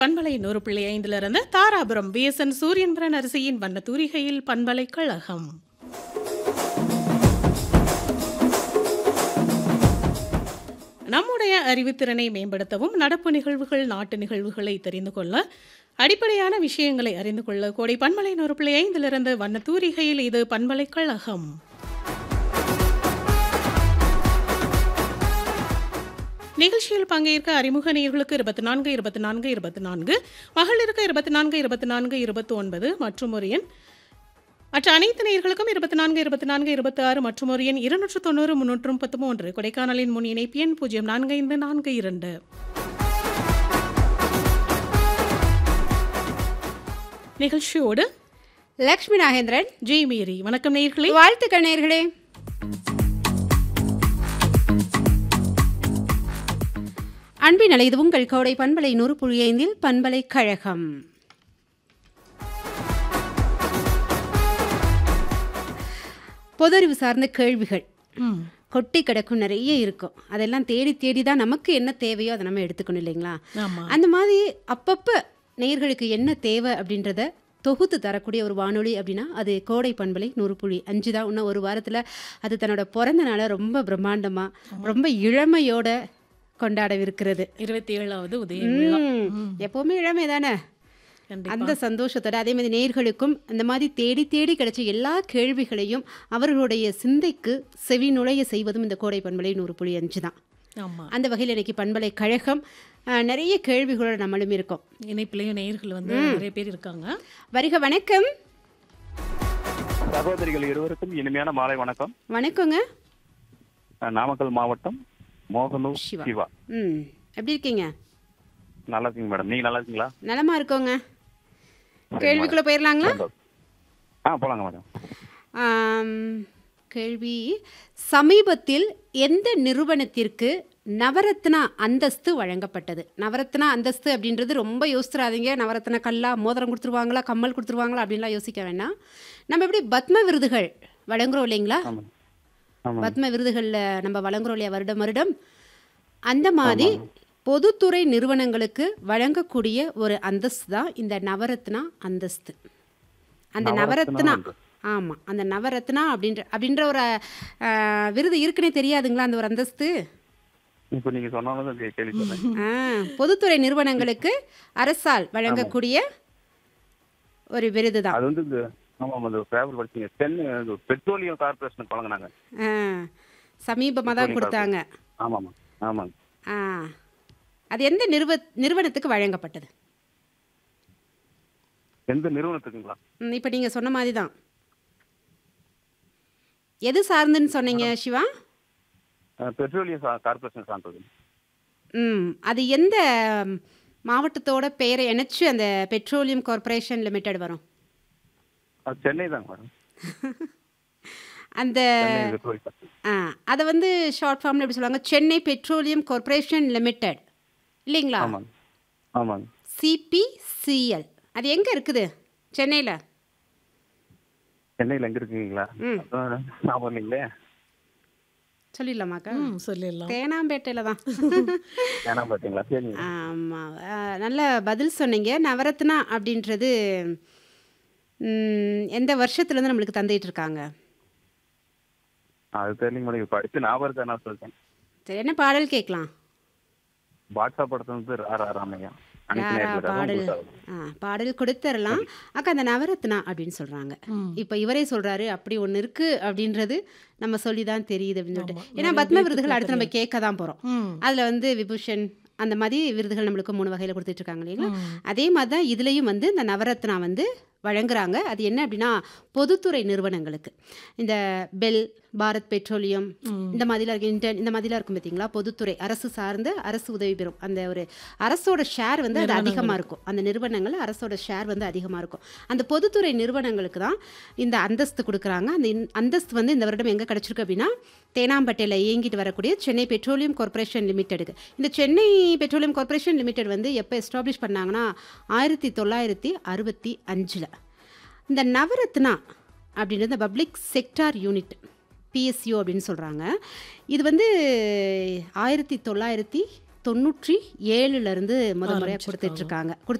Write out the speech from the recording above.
பண்பலை நூறு புள்ளி ஐந்திலிருந்து தாராபுரம் பிஎஸ்என் சூரியன்பிரன் அரிசியின் வண்ண தூரிகையில் பண்பலை கழகம் நம்முடைய அறிவுத்திறனை மேம்படுத்தவும் நடப்பு நிகழ்வுகள் நாட்டு நிகழ்வுகளை தெரிந்து கொள்ள அடிப்படையான விஷயங்களை அறிந்து கொள்ள கோடை பண்பலை நூறு புள்ளி ஐந்திலிருந்து வண்ண தூரிகையில் இது பண்பலை கழகம் நிகழ்ச்சியில் பங்கேற்க அறிமுக நேயர்களுக்கு இருபத்தி நான்கு இருபத்தி நான்கு இருபத்தி நான்கு மகளிருக்கு இருபத்தி நான்கு இருபத்தி நான்கு இருபத்தி ஒன்பது மற்றும் ஒரு எண் மற்ற அனைத்து நேயர்களுக்கும் இருபத்தி நான்கு இருபத்தி நான்கு இருபத்தி ஆறு மற்றும் ஒரு எண் இருநூற்று தொண்ணூறு முன்னூற்று முப்பத்து மூன்று கொடைக்கானலின் முன் இணைப்பு எண் பூஜ்ஜியம் நான்கு ஐந்து நான்கு இரண்டு நிகழ்ச்சியோடு லக்ஷ்மி நாகேந்திரன் ஜி மேரி வணக்கம் நேயர்களே வாழ்த்துக்கள் நேர்களே அன்பின் அலை இது உங்கள் கோடை பண்பலை நூறு புள்ளி ஐந்தில் பண்பலை கழகம் பொதறிவு சார்ந்த கேள்விகள் ம், கொட்டி கிடக்கும் நிறைய இருக்கும் அதெல்லாம் தேடி தேடி தான் நமக்கு என்ன தேவையோ அதை நம்ம எடுத்துக்கணும் இல்லைங்களா ஆமா அந்த மாதிரி அப்பப்போ நேயர்களுக்கு என்ன தேவை அப்படின்றத தொகுத்து தரக்கூடிய ஒரு வானொலி அப்படின்னா அது கோடை பண்பலை நூறு புள்ளி அஞ்சு தான் இன்னும் ஒரு வாரத்தில் அது தன்னோட பிறந்த நாளை ரொம்ப பிரம்மாண்டமாக ரொம்ப இளமையோட கொண்டாடவிருக்கிறது இருபத்தி ஏழாவது உதய விழா ம், எப்பவுமே இளமை தானே கண்டிப்பா. அந்த சந்தோஷத்தோட அதே மாதிரி நேர்களுக்கும் அந்த மாதிரி தேடி தேடி கிடைச்ச எல்லா கேள்விகளையும் அவர்களுடைய சிந்தைக்கு செவி நுழைய செய்வதும் இந்த கோடை பண்பலை நூறு புள்ளி அஞ்சு தான் ஆமா அந்த வகையில் இன்னைக்கு பண்பலை கழகம் அஹ், நிறைய கேள்விகளோட நம்மளும் இருக்கோம் இணைப்பிலையும் நேயர்கள் வந்து நிறைய பேர் இருக்காங்க வருக வணக்கம் சகோதரிகள் இருவருக்கும் இனிமையான மாலை வணக்கம் வணக்கங்க நான் நாமக்கல் மாவட்டம் மோகனூர் சிவா. சிவா ம் எப்படி இருக்கீங்க நல்லா இருக்கீங்க மேடம் நீங்க நல்லா இருக்கீங்களா நலமா இருக்கோங்க கேள்விக்குள்ள போயிடலாங்களா ஆ போலாங்க மேடம் ஆம், கேள்வி சமீபத்தில் எந்த நிறுவனத்திற்கு நவரத்னா அந்தஸ்து வழங்கப்பட்டது நவரத்னா அந்தஸ்து அப்படின்றது ரொம்ப யோசிச்சிடாதீங்க நவரத்ன கல்லா மோதிரம் கொடுத்துருவாங்களா கம்மல் கொடுத்துருவாங்களா அப்படின்லாம் யோசிக்க வேண்டாம் நம்ம எப்படி பத்ம விருதுகள் வழங்குறோம் இல்லைங்களா ஆமாம் ஆமாம் பத்ம விருதுகளில் நம்ம வழங்குறோம் இல்லையா வருடம் வருடம் அந்த மாதிரி பொதுத்துறை நிறுவனங்களுக்கு வழங்கக்கூடிய ஒரு அந்தஸ்து தான் இந்த நவரத்னா அந்தஸ்து அந்த நவரத்னா ஆமாம் அந்த நவரத்னா அப்படின்ற அப்படின்ற ஒரு அஹ், விருது இருக்குன்னே தெரியாதுங்களா அந்த ஒரு அந்தஸ்து இப்போ நீங்க சொன்னாலும் கேள்வி சொல்றேன் ஆ, பொதுத்துறை நிறுவனங்களுக்கு அரசால் வழங்கக்கூடிய ஒரு விருது தான் அது வந்து இந்த ஆமாம் அந்த பேப்பர் படிச்சீங்க தென் இது பெட்ரோலியம் கார்பரேஷனுக்கு வழங்கினாங்க சமீபமாக தான் கொடுத்தாங்க ஆமாம் ஆமாங்க ஆ அது எந்த நிறுவ நிறுவனத்துக்கு வழங்கப்பட்டது எந்த நிறுவனத்துக்குங்களா இப்போ நீங்கள் சொன்ன மாதிரி தான் எது சார்ந்துன்னு சொன்னீங்க சிவா அஹ், பெட்ரோலியம் சா- கார்பரேஷன் சார்ந்தது ம் அது எந்த மாவட்டத்தோட பெயரை இணைச்சு அந்த பெட்ரோலியம் கார்ப்பரேஷன் லிமிடெட் வரும் அது சென்னை தாங்க மேடம் அந்த சென்னை பெட்ரோலியம் ஆ அதை வந்து ஷார்ட் ஃபார்மில் எப்படி சொல்லுவாங்க சென்னை பெட்ரோலியம் கார்ப்பரேஷன் லிமிடெட் இல்லைங்களா ஆமாங்க ஆமாங்க சிபிசிஎல் அது எங்கே இருக்குது சென்னையில் சென்னையில் எங்க இருக்கீங்களா ம். அதான் ஞாபகம் இல்லைங்களே சொல்லிடலாமாக்கா ம், சொல்லிடலாம் தேனாம்பேட்டையில் தான் ஏன்னா பார்த்தீங்களா சரி ஆமாம் நல்ல பதில் சொன்னீங்க நவரத்னா அப்படின்றது ம், எந்த வருஷத்துலேருந்து நம்மளுக்கு தந்துட்டு இருக்காங்க அது தெரியல மேடம் படிச்சு ஞாபகம் இருக்கா நான் சொல்லிட்டேன் சரி என்ன பாடல் கேட்கலாம் பாட்ஷா படத்துல வந்து ராரா ராமையா அனைத்து யாரா நேயர்களுக்காகவும் பாடல் கொடுத்தாரு. ஆ பாடல் கொடுத்துடலாம் அக்கா அந்த நவரத்னா அப்படின்னு சொல்கிறாங்க இப்போ இவரே சொல்கிறாரு அப்படி ஒன்று இருக்குது அப்படின்றது நம்ம சொல்லி தான் தெரியுது அப்படின்னு சொல்லிட்டு ஏன்னா பத்ம விருதுகள் அடுத்து நம்ம கேட்க தான் போகிறோம் ம் அதில் வந்து விபூஷன் அந்த மாதிரி விருதுகள் நம்மளுக்கு மூணு வகையில் கொடுத்துட்டு இருக்காங்க இல்லைங்களா அதே மாதிரி தான் இதுலேயும் வந்து இந்த நவரத்னா வந்து வழங்குறாங்க அது என்ன அப்படின்னா பொதுத்துறை நிறுவனங்களுக்கு இந்த பெல் பாரத் பெட்ரோலியம் இந்த மாதிரிலாம் இருக்கு இன்டர்ன் இந்த மாதிரிலாம் இருக்கும் பார்த்தீங்களா பொதுத்துறை அரசு சார்ந்த அரசு உதவி பெறும் அந்த ஒரு அரசோட ஷேர் வந்து அது அதிகமாக இருக்கும் அந்த நிறுவனங்கள் அரசோட ஷேர் வந்து அதிகமாக இருக்கும் அந்த பொதுத்துறை நிறுவனங்களுக்கு தான் இந்த அந்தஸ்து கொடுக்குறாங்க அந்த இன்- அந்தஸ்து வந்து இந்த வருடம் எங்கே கிடச்சிருக்கு அப்படின்னா தேனாம்பேட்டையில் இயங்கிட்டு வரக்கூடிய சென்னை பெட்ரோலியம் கார்ப்பரேஷன் லிமிட்டெடுக்கு இந்த சென்னை பெட்ரோலியம் கார்ப்பரேஷன் லிமிடெட் வந்து எப்போ எஸ்டாப்ளிஷ் பண்ணாங்கன்னா ஆயிரத்தி தொள்ளாயிரத்தி அறுபத்தி அஞ்சில் இந்த நவரத்னா அப்படின்றது பப்ளிக் செக்டார் யூனிட் பிஎஸ்யூ அப்படின்னு சொல்கிறாங்க இது வந்து ஆயிரத்தி தொள்ளாயிரத்தி தொண்ணூற்றி ஏழுலேருந்து முத முறையாக ஆரம்பிச்சிருக்காங்க. கொடுத்துட்ருக்காங்க